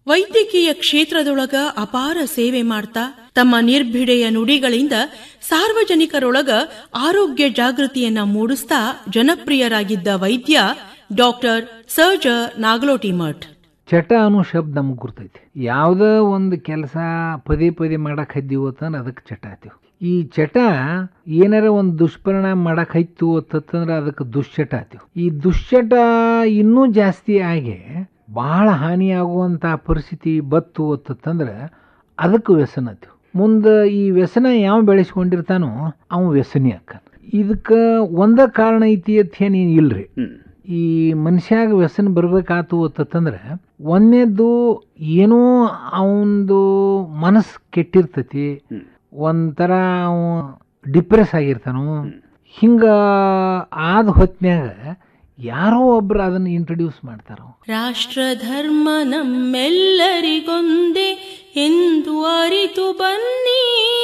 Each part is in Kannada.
ವೈದ್ಯಕೀಯ ಕ್ಷೇತ್ರದೊಳಗ ಅಪಾರ ಸೇವೆ ಮಾಡ್ತಾ ತಮ್ಮ ನಿರ್ಭಿಡೆಯ ನುಡಿಗಳಿಂದ ಸಾರ್ವಜನಿಕರೊಳಗ ಆರೋಗ್ಯ ಜಾಗೃತಿಯನ್ನ ಮೂಡಿಸ್ತಾ ಜನಪ್ರಿಯರಾಗಿದ್ದ ವೈದ್ಯ ಡಾಕ್ಟರ್ ಸರ್ಜ ನಾಗಲೋಟಿ ಮಠ್ ಚಟ ಅನ್ನೋ ಶಬ್ದ ನಮಗೆ ಗುರ್ತೈತಿ ಯಾವುದೋ ಒಂದು ಕೆಲಸ ಪದೇ ಪದೇ ಮಾಡಕ್ಕೆ ಹದ್ದೀವಿ ಅಂತಂದ್ರೆ ಅದಕ್ಕೆ ಚಟ ಆತೀವಿ ಈ ಚಟ ಏನಾರ ಒಂದು ದುಷ್ಪರಿಣಾಮ ಮಾಡಕ್ಕೆ ಹೈತು ಅಂತಂದ್ರೆ ಅದಕ್ಕೆ ದುಶ್ಚಟ ಆತೀವಿ ಈ ದುಶ್ಚಟ ಇನ್ನೂ ಜಾಸ್ತಿ ಆಗಿ ಬಹಳ ಹಾನಿಯಾಗುವಂಥ ಪರಿಸ್ಥಿತಿ ಬತ್ತು ಅಂತಂದ್ರೆ ಅದಕ್ಕೆ ವ್ಯಸನ ಆತೀವಿ ಮುಂದೆ ಈ ವ್ಯಸನ ಯಾವ ಬೆಳೆಸ್ಕೊಂಡಿರ್ತಾನೋ ಅವ ವ್ಯಸನಿ ಅಕ್ಕ ಇದಕ್ಕೆ ಒಂದ ಕಾರಣ ಐತಿ ಅಂತ ಏನೇನು ಇಲ್ರಿ ಈ ಮನುಷ್ಯಾಗ ವ್ಯಸನ ಬರ್ಬೇಕಾತು ಅಂತಂದ್ರೆ ಒಂದನೇದ್ದು ಏನೋ ಅವಂದು ಮನಸ್ಸು ಕೆಟ್ಟಿರ್ತೈತಿ ಒಂಥರ ಅವ ಡಿಪ್ರೆಸ್ ಆಗಿರ್ತಾನು ಹಿಂಗ ಆದ ಹೊತ್ನ್ಯಾಗ ಯಾರೋ ಒಬ್ರು ಅದನ್ನ ಇಂಟ್ರೊಡ್ಯೂಸ್ ಮಾಡ್ತಾರ ರಾಷ್ಟ್ರ ಧರ್ಮ ನಮ್ಮೆಲ್ಲರಿಗೊಂದೇ ಎಂದು ಅರಿತು ಬನ್ನಿ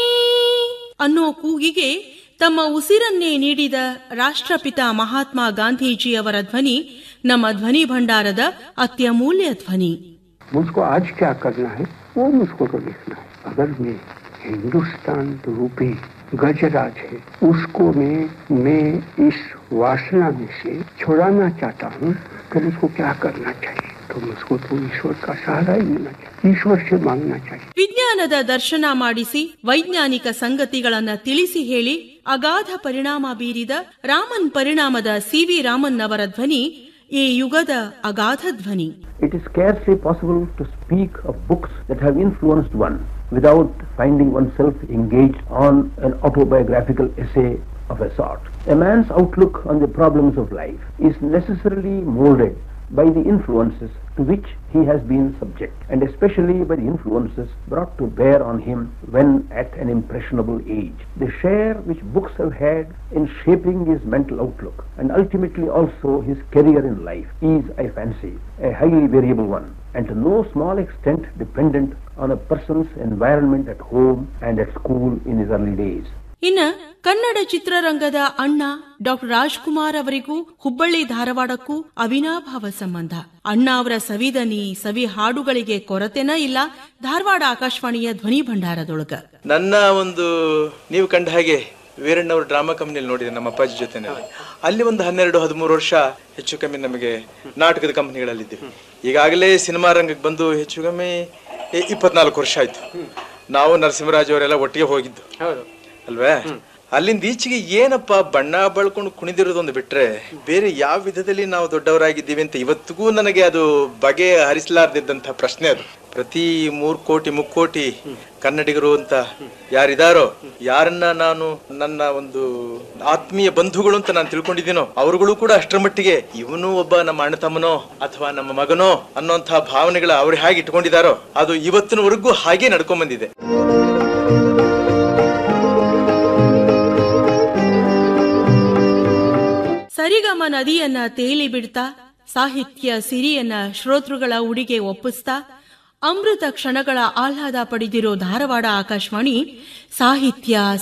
ಅನ್ನೋ ಕೂಗಿಗೆ ತಮ್ಮ ಉಸಿರನ್ನೇ ನೀಡಿದ ರಾಷ್ಟ್ರಪಿತ ಮಹಾತ್ಮ ಗಾಂಧೀಜಿಯವರ ಧ್ವನಿ ನಮ್ಮ ಧ್ವನಿ ಭಂಡಾರದ ಅತ್ಯಮೂಲ್ಯ ಧ್ವನಿ मुझको आज क्या करना है वो मुझको तो लिखना है अगर मैं हिंदुस्तान रूपी गजराज है उसको मैं मैं इस वासना में से छुड़ाना चाहता हूँ तो मुझको क्या करना चाहिए तो मुझको तो ईश्वर का सहारा ही लेना चाहिए ईश्वर से मांगना चाहिए ವಿಜ್ಞಾನದ ದರ್ಶನ ಮಾಡಿಸಿ ವೈಜ್ಞಾನಿಕ ಸಂಗತಿಗಳನ್ನ ತಿಳಿಸಿ ಹೇಳಿ ಅಗಾಧ ಪರಿಣಾಮ ಬೀರಿದ ರಾಮನ್ ಪರಿಣಾಮದ ಸಿವಿ ರಾಮನ್ ಅವರ ಧ್ವನಿ ಈ ಯುಗದ ಅಗಾಧ ಧ್ವನಿ It is scarcely possible to speak of books that have influenced one without finding oneself engaged on an autobiographical essay of a sort. A man's outlook on the problems of life is necessarily molded by the influences to which he has been subject, and especially by the influences brought to bear on him when at an impressionable age. The share which books have had in shaping his mental outlook and ultimately also his career in life is, I fancy, a highly variable one, and to no small extent dependent on a person's environment at home and at school in his early days. ಇನ್ನ ಕನ್ನಡ ಚಿತ್ರರಂಗದ ಅಣ್ಣ ಡಾಕ್ಟರ್ ರಾಜ್ಕುಮಾರ್ ಅವರಿಗೂ ಹುಬ್ಬಳ್ಳಿ ಧಾರವಾಡಕ್ಕೂ ಅವಿನಾಭಾವ ಸಂಬಂಧ ಅಣ್ಣ ಅವರ ಸವಿದನಿ ಸವಿ ಹಾಡುಗಳಿಗೆ ಕೊರತೆನ ಇಲ್ಲ ಧಾರವಾಡ ಆಕಾಶವಾಣಿಯ ಧ್ವನಿ ಭಂಡಾರದೊಳಗ ನನ್ನ ಒಂದು ನೀವು ಕಂಡ ಹಾಗೆ ವೀರಣ್ಣವ್ರ ಡ್ರಾಮಾ ಕಂಪ್ನಿಯಲ್ಲಿ ನೋಡಿದೆ ನಮ್ಮ ಅಪ್ಪಾಜಿ ಜೊತೆನಲ್ಲಿ ಅಲ್ಲಿ ಒಂದು ಹನ್ನೆರಡು ಹದಿಮೂರು ವರ್ಷ ಹೆಚ್ಚು ಕಮ್ಮಿ ನಮಗೆ ನಾಟಕದ ಕಂಪ್ನಿಗಳಲ್ಲಿದ್ದೀವಿ ಈಗಾಗಲೇ ಸಿನಿಮಾ ರಂಗಕ್ಕೆ ಬಂದು ಹೆಚ್ಚು ಕಮ್ಮಿ ಇ- ಇಪ್ಪತ್ನಾಲ್ಕು ವರ್ಷ ಆಯ್ತು ನಾವು ನರಸಿಂಹರಾಜ್ ಅವರೆಲ್ಲ ಒಟ್ಟಿಗೆ ಹೋಗಿದ್ದು ಅಲ್ವೇ ಅಲ್ಲಿಂದ ಈಚೆಗೆ ಏನಪ್ಪ ಬಣ್ಣ ಬಳ್ಕೊಂಡು ಕುಣಿದಿರೋದೊಂದು ಬಿಟ್ರೆ ಬೇರೆ ಯಾವ ವಿಧದಲ್ಲಿ ನಾವು ದೊಡ್ಡವರಾಗಿದ್ದೀವಿ ಅಂತ ಇವತ್ತಿಗೂ ನನಗೆ ಅದು ಬಗೆ ಹರಿಸಲಾರ್ದಿದ್ದಂತ ಪ್ರಶ್ನೆ ಅದು ಪ್ರತಿ ಮೂರ್ ಕೋಟಿ ಮುಕ್ಕೋಟಿ ಕನ್ನಡಿಗರು ಅಂತ ಯಾರಿದಾರೋ ಯಾರನ್ನ ನಾನು ನನ್ನ ಒಂದು ಆತ್ಮೀಯ ಬಂಧುಗಳು ಅಂತ ನಾನು ತಿಳ್ಕೊಂಡಿದ್ದೀನೋ ಅವರುಗಳು ಕೂಡ ಅಷ್ಟರ ಮಟ್ಟಿಗೆ ಇವನು ಒಬ್ಬ ನಮ್ಮ ಅಣ್ಣ ತಮ್ಮನೋ ಅಥವಾ ನಮ್ಮ ಮಗನೋ ಅನ್ನೋಂತಹ ಭಾವನೆಗಳ ಅವ್ರು ಹೇಗೆ ಇಟ್ಕೊಂಡಿದಾರೋ ಅದು ಇವತ್ತಿನವರೆಗೂ ಹಾಗೆ ನಡ್ಕೊಂಡ್ ಬಂದಿದೆ ಸರಿಗಮ ನದಿಯನ್ನ ತೇಲಿ ಬಿಡ್ತಾ ಸಾಹಿತ್ಯ ಸಿರಿಯನ್ನ ಶ್ರೋತೃಗಳ ಉಡಿಗೆ ಒಪ್ಪಿಸ್ತಾ ಅಮೃತ ಕ್ಷಣಗಳ ಆಹ್ಲಾದ ಪಡೆದಿರೋ ಧಾರವಾಡ ಆಕಾಶವಾಣಿ ಸಾಹಿತ್ಯ